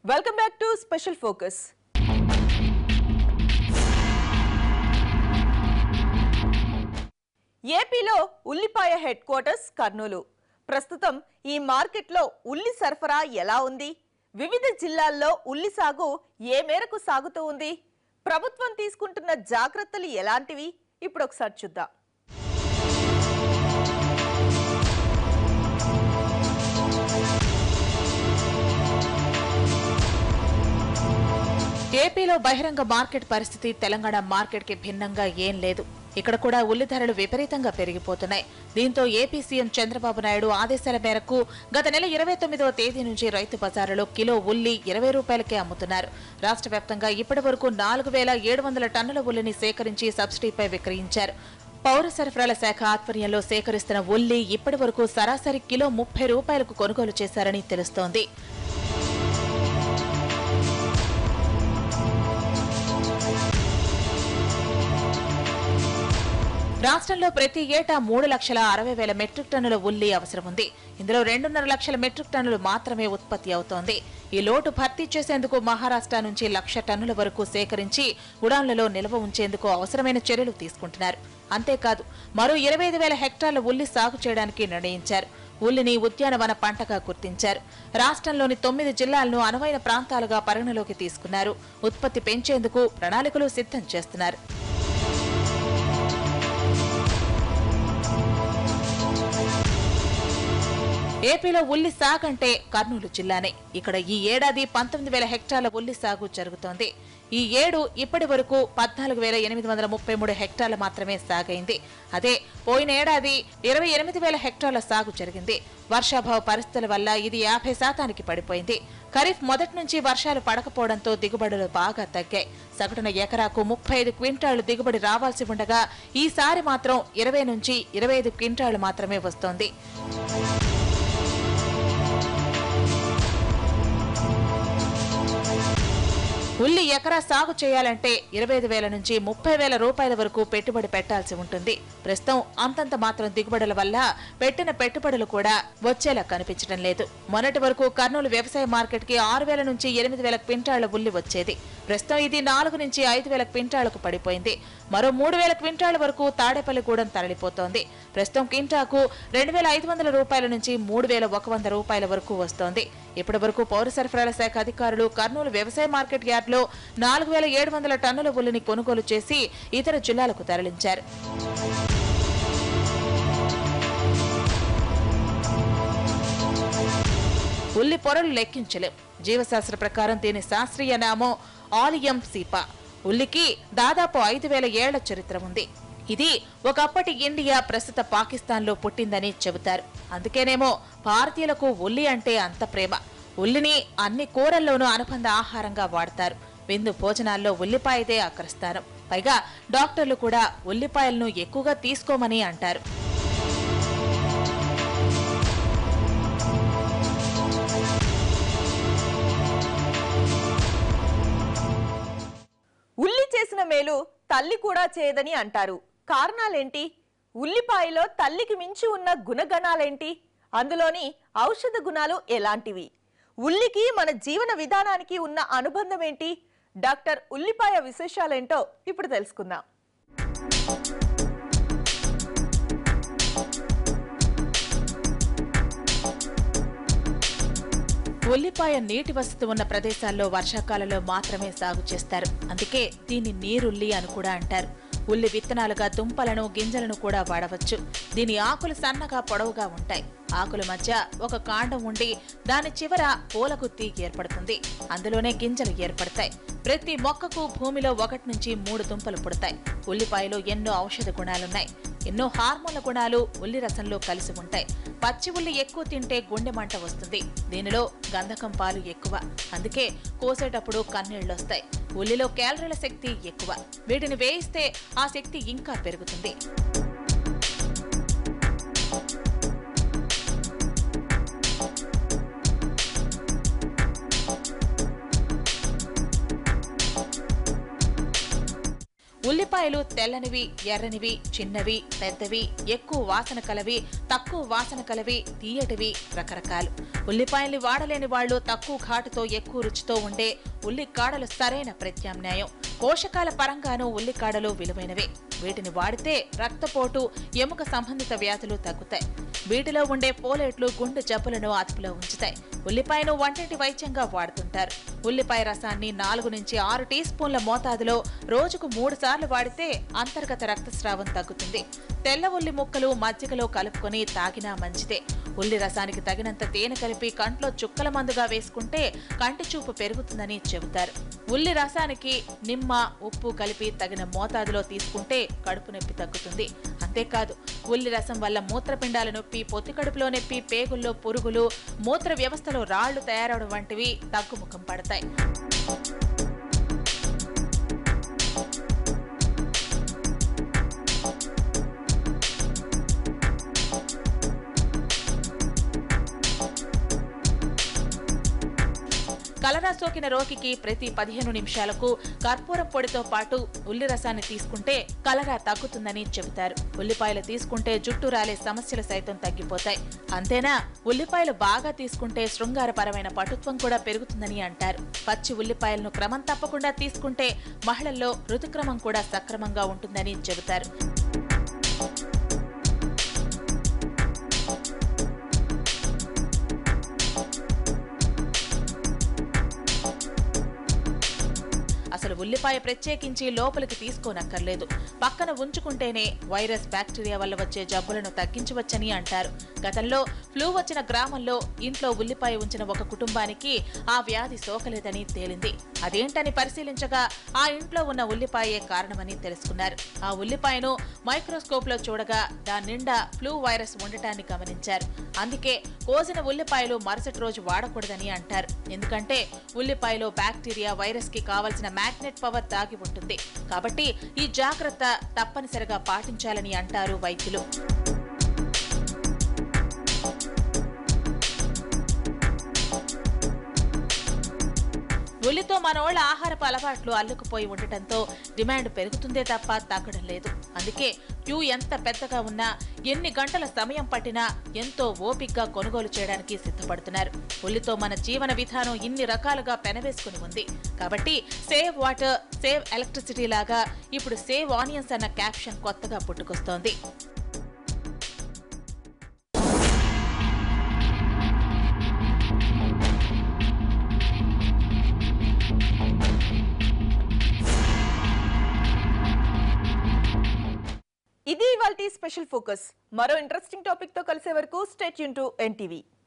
welcome back to special focus ఏపీలో ఉల్లిపాయ head quarters Kurnool ప్రస్తుతం ఈ మార్కెట్లో ఉల్లి సరఫరా ఎలా ఉంది వివిధ జిల్లాల్లో ఉల్లి సాగు ఏ మేరకు సాగుతూ ఉంది ప్రభుత్వం తీసుకుంటున్న జాగ్రత్తలు ఎలాంటివి ఇప్పుడు ఒకసారి చూద్దాం ఏపీలో బహిరంగ మార్కెట్ పరిస్థితి తెలంగాణ మార్కెట్ కి భిన్నంగా ఏం లేదు ఇక్కడ కూడా ఉల్లి ధరలు విపరీతంగా పెరిగిపోతున్నాయి దీంతో ఏపీ సీఎం చంద్రబాబు నాయుడు ఆదేశాల మేరకు గత నెల ఇరవై తొమ్మిదవ తేదీ నుంచి రైతు బజారులో కిలో ఉల్లి ఇరవై రూపాయలకే అమ్ముతున్నారు రాష్ట్ర వ్యాప్తంగా ఇప్పటి వరకు నాలుగు వేల ఏడు వందల టన్నుల ఉల్లిని సేకరించి సబ్సిడీపై విక్రయించారు పౌర సరఫరాల శాఖ ఆధ్వర్యంలో సేకరిస్తున్న ఉల్లి ఇప్పటి వరకు సరాసరి కిలో ముప్పై రూపాయలకు కొనుగోలు చేశారని తెలుస్తోంది రాష్ట్రంలో ప్రతి ఏటా మూడు లక్షల అరవై వేల మెట్రిక్ టన్నుల ఉల్లి అవసరం ఉంది ఇందులో రెండున్నర లక్షల మెట్రిక్ టన్నులు మాత్రమే ఉత్పత్తి అవుతోంది ఈ లోటు భర్తీ చేసేందుకు మహారాష్ట్ర నుంచి లక్ష టన్నుల వరకు సేకరించి గుడాంలలో నిల్వ ఉంచేందుకు అవసరమైన చర్యలు తీసుకుంటున్నారు అంతేకాదు మరో ఇరవై ఐదు వేల హెక్టార్ల ఉల్లి సాగు చేయడానికి నిర్ణయించారు ఉల్లిని ఉద్యానవన పంటగా గుర్తించారు రాష్ట్రంలోని తొమ్మిది జిల్లాలను అనువైన ప్రాంతాలుగా పరిగణలోకి తీసుకున్నారు ఉత్పత్తి పెంచేందుకు ప్రణాళికలు సిద్ధం చేస్తున్నారు ఏపీలో ఉల్లి సాగు అంటే కర్నూలు జిల్లానే ఇక్కడ ఈ ఏడాది పంతొమ్మిది వేల హెక్టార్ల ఉల్లి సాగు జరుగుతోంది ఈ ఏడు ఇప్పటి వరకు పద్నాలుగు వేల ఎనిమిది వందల ముప్పై మూడు హెక్టార్లు మాత్రమే సాగైంది అదే పోయిన ఏడాది ఇరవై ఎనిమిది వేల హెక్టార్ల సాగు జరిగింది వర్షాభావ పరిస్థితుల వల్ల ఇది యాభై శాతానికి పడిపోయింది ఖరీఫ్ మొదటి నుంచి వర్షాలు పడకపోవడంతో దిగుబడులు బాగా తగ్గాయి సగటున ఎకరాకు ముప్పై ఐదు క్వింటాళ్లు దిగుబడి రావాల్సి ఉండగా ఈసారి మాత్రం ఇరవై నుంచి ఇరవై ఐదు క్వింటాళ్లు మాత్రమే వస్తోంది ఉల్లి ఎకరా సాగు చేయాలంటే ఇరవై ఐదు వేల నుంచి ముప్పై వేల రూపాయల వరకు పెట్టుబడి పెట్టాల్సి ఉంటుంది ప్రస్తుతం అంతంత మాత్రం దిగుబడుల వల్ల పెట్టిన పెట్టుబడులు కూడా వచ్చేలా కనిపించడం లేదు మొన్నటి వరకు కర్నూలు వ్యవసాయ మార్కెట్ కి ఆరు వేల నుంచి ఎనిమిది వేల క్వింటాళ్ల ఉల్లి వచ్చేది ప్రస్తుతం ఇది నాలుగు నుంచి ఐదు వేల క్వింటాళ్లకు పడిపోయింది మరో మూడు వేల క్వింటాళ్ల వరకు తాడేపల్లిగూడెం తరలిపోతోంది ప్రస్తుతం క్వింటాకు రెండు వేల ఐదు వందల రూపాయల నుంచి మూడు వేల ఒక వంద రూపాయల వరకు వస్తోంది ఇప్పటి వరకు పౌర సరఫరాల శాఖ అధికారులు కర్నూలు వ్యవసాయ మార్కెట్ యార్డ్లో నాలుగు వేల ఏడు వందల టన్నుల ఉల్లిని కొనుగోలు చేసి ఇతర జిల్లాలకు తరలించారు ఉల్లి పొరలు లెక్కించలేం జీవశాస్త్ర ప్రకారం దీని శాస్త్రీయ నామం ఆలియం సీపా ఉల్లికి దాదాపు ఐదు వేల ఏళ్ల చరిత్ర ఉంది ఇది ఒకప్పటి ఇండియా ప్రస్తుత పాకిస్తాన్లో పుట్టిందని చెబుతారు అందుకేనేమో భారతీయులకు ఉల్లి అంటే అంత ప్రేమ ఉల్లిని అన్ని కూరల్లోనూ అనుబంధ ఆహారంగా వాడతారు విందు భోజనాల్లో ఉల్లిపాయదే ఆకరిస్తారు పైగా డాక్టర్లు కూడా ఉల్లిపాయలను ఎక్కువగా తీసుకోమని అంటారు ఉల్లి చేసిన మేలు తల్లి కూడా చేయదని అంటారు కారణాలేంటి ఉల్లిపాయలో తల్లికి మించి ఉన్న గుణగణాలేంటి అందులోని ఔషధ గుణాలు ఎలాంటివి ఉల్లికి మన జీవన విధానానికి ఉన్న అనుబంధం ఏంటి డాక్టర్ ఉల్లిపాయ విశేషాలేంటో ఇప్పుడు తెలుసుకుందాం ఉల్లిపాయ నీటి వసతి ఉన్న ప్రదేశాల్లో వర్షాకాలంలో మాత్రమే సాగు చేస్తారు అందుకే దీన్ని నీరుల్లి అని కూడా అంటారు ఉల్లి విత్తనాలుగా దుంపలను గింజలను కూడా వాడవచ్చు దీని ఆకులు సన్నగా పొడవుగా ఉంటాయి ఆకుల మధ్య ఒక కాండం ఉండి దాని చివర పూలగుత్తి ఏర్పడుతుంది అందులోనే గింజలు ఏర్పడతాయి ప్రతి మొక్కకు భూమిలో ఒకటి నుంచి మూడు దుంపలు పుడతాయి ఉల్లిపాయలో ఎన్నో ఔషధ గుణాలున్నాయి ఎన్నో హార్మోన్ల గుణాలు ఉల్లి రసంలో కలిసి ఉంటాయి పచ్చి ఉల్లి ఎక్కువ తింటే గుండె మంట వస్తుంది దీనిలో గంధకం పాలు ఎక్కువ అందుకే కోసేటప్పుడు కన్నీళ్లొస్తాయి ఉల్లిలో క్యాలరీల శక్తి ఎక్కువ వీటిని వేయిస్తే ఆ శక్తి ఇంకా పెరుగుతుంది ఉల్లిపాయలు తెల్లనివి ఎర్రనివి చిన్నవి పెద్దవి ఎక్కువ వాసన కలవి తక్కువ వాసన కలవి తీయటివి రకరకాలు ఉల్లిపాయల్ని వాడలేని వాళ్ళు తక్కువ ఘాటుతో ఎక్కువ రుచితో ఉండే ఉల్లికాడలు సరైన ప్రత్యామ్నాయం పోషకాల పరంగానూ ఉల్లికాడలు విలువైనవే వీటిని వాడితే రక్తపోటు ఎముక సంబంధిత వ్యాధులు తగ్గుతాయి వీటిలో ఉండే పోలేట్లు గుండె జబ్బులను అదుపులో ఉంచుతాయి ఉల్లిపాయను వంటింటి వైద్యంగా వాడుతుంటారు ఉల్లిపాయ రసాన్ని నాలుగు నుంచి ఆరు టీ స్పూన్ల మోతాదులో రోజుకు మూడు సార్లు వాడితే అంతర్గత రక్తస్రావం తగ్గుతుంది తెల్ల ఉల్లి ముక్కలు మజ్జిగలో కలుపుకొని తాగినా మంచిదే ఉల్లి రసానికి తగినంత తేనె కలిపి కంట్లో చుక్కల మందుగా వేసుకుంటే కంటి చూపు పెరుగుతుందని చెబుతారు ఉల్లి రసానికి నిమ్మ ఉప్పు కలిపి తగిన మోతాదులో తీసుకుంటే కడుపు నొప్పి తగ్గుతుంది అంతేకాదు ఉల్లి రసం వల్ల మూత్రపిండాల నొప్పి పొత్తి కడుపులో నొప్పి పేగుల్లో పురుగులు మూత్ర వ్యవస్థలో రాళ్లు తయారవడం వంటివి తగ్గుముఖం పడతాయి కలరా సోకిన రోగికి ప్రతి పదిహేను నిమిషాలకు కర్పూరం పొడితో పాటు ఉల్లి రసాన్ని తీసుకుంటే కలరా తగ్గుతుందని చెబుతారు ఉల్లిపాయలు తీసుకుంటే జుట్టు రాలే సమస్యలు సైతం తగ్గిపోతాయి అంతేనా ఉల్లిపాయలు బాగా తీసుకుంటే శృంగారపరమైన పటుత్వం కూడా పెరుగుతుందని అంటారు పచ్చి ఉల్లిపాయలను క్రమం తప్పకుండా తీసుకుంటే మహిళల్లో ఋతుక్రమం కూడా సక్రమంగా ఉంటుందని చెబుతారు అసలు ఉల్లిపాయ ప్రత్యేకించి లోపలికి తీసుకోనక్కర్లేదు పక్కన ఉంచుకుంటేనే వైరస్ బ్యాక్టీరియా వల్ల వచ్చే జబ్బులను తగ్గించవచ్చని అంటారు గతంలో ఫ్లూ వచ్చిన గ్రామంలో ఇంట్లో ఉల్లిపాయ ఉంచిన ఒక కుటుంబానికి ఆ వ్యాధి సోకలేదని తేలింది అదేంటని పరిశీలించగా ఆ ఇంట్లో ఉన్న ఉల్లిపాయే కారణమని తెలుసుకున్నారు ఆ ఉల్లిపాయను మైక్రోస్కోప్ లో చూడగా దాని నిండా ఫ్లూ వైరస్ ఉండటాన్ని గమనించారు అందుకే కోసిన ఉల్లిపాయలు మరుసటి రోజు వాడకూడదని అంటారు ఎందుకంటే ఉల్లిపాయలో బ్యాక్టీరియా వైరస్ కి కావలసిన మ్యాగ్నెట్ పవర్ దాగి ఉంటుంది కాబట్టి ఈ జాగ్రత్త తప్పనిసరిగా పాటించాలని అంటారు వైద్యులు ఉల్లితో మనోళ్ల ఆహారపు అలవాట్లు అల్లుకుపోయి ఉండటంతో డిమాండ్ పెరుగుతుందే తప్ప తగ్గడం లేదు అందుకే క్యూ ఎంత పెద్దగా ఉన్నా ఎన్ని గంటల సమయం పట్టినా ఎంతో ఓపిగ్గా కొనుగోలు చేయడానికి సిద్ధపడుతున్నారు ఉల్లితో మన జీవన విధానం ఇన్ని రకాలుగా పెనవేసుకుని ఉంది కాబట్టి సేవ్ వాటర్ సేవ్ ఎలక్ట్రిసిటీ లాగా ఇప్పుడు సేవ్ ఆనియన్స్ అన్న క్యాప్షన్ కొత్తగా పుట్టుకొస్తోంది ఇది ఇవాల్టి స్పెషల్ ఫోకస్ మరో ఇంట్రెస్టింగ్ టాపిక్ తో కలిసే వరకు స్టేట్ యూన్ టు ఎన్టీవీ